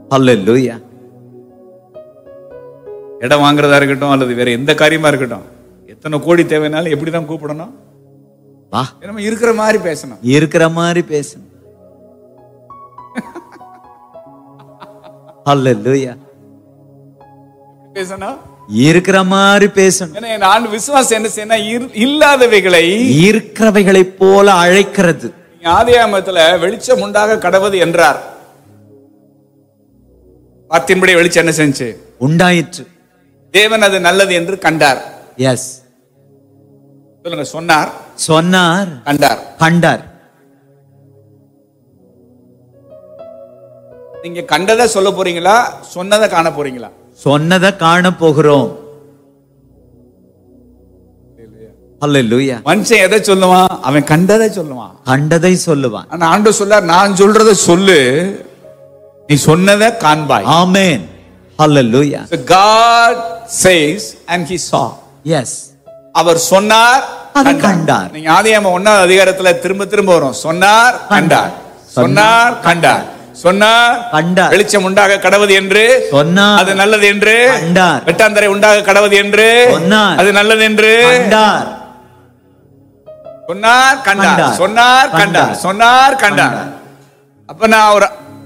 ஹalleluya இடம் வாங்குறதா இருக்கட்டும் அல்லது வேற எந்த காரியமா இருக்கட்டும் எத்தனை கோடி தேவைனாலும் எப்படி தான் கூப்பிடணும் வா நம்ம இருக்கிற மாதிரி பேசணும் இருக்கிற மாதிரி பேசணும் ஹalleluya பேசணும் இருக்கிற மாதிரி பேசணும் ஏன்னா என் ஆண்டு விசுவாசம் என்ன செய்யணும் இரு- இல்லாதவைகளை இருக்கிறவைகளைப் போல அழைக்கிறது நீங்க ஆதியாமத்துல வெளிச்சம் உண்டாக கடவுது என்றார் வார்த்தையின்படி வெளிச்சம் என்ன செஞ்சு உண்டாயிற்று தேவன் அது நல்லது என்று கண்டார் எஸ் சொல்லுங்க சொன்னார் சொன்னார் கண்டார் கண்டார் நீங்க கண்டதை சொல்ல போறீங்களா சொன்னதை காண போறீங்களா சொன்னதை காண போகிறோம் ஹalleluya மனுஷன் எதை சொல்லுவான் அவன் கண்டதை சொல்லுவான் கண்டதை சொல்லுவான் ஆனா ஆண்டு சொல்லார் நான் சொல்றத சொல்லு நீ சொன்னதை காண்பாய் ஆமென் ஹalleluya So God says and he saw yes அவர் சொன்னார் அதை கண்டார். நீங்க ஆதியாம ஒன்னாவது அதிகாரத்துல திரும்ப திரும்ப வரும் சொன்னார் கண்டார் சொன்னார் கண்டார் சொன்னார் கண்டார். வெளிச்சம் உண்டாக கடவுது என்று சொன்னார். அது நல்லது என்று கண்டார். வெட்டாந்தரை உண்டாக கடவுது என்று சொன்னார். அது நல்லது என்று கண்டார் சொன்னார் கண்டார் கண்டார். சொன்னார் கண்டார் கண்டார். சொன்னார் கண்டார் கண்டார். அப்ப நான் ஒரு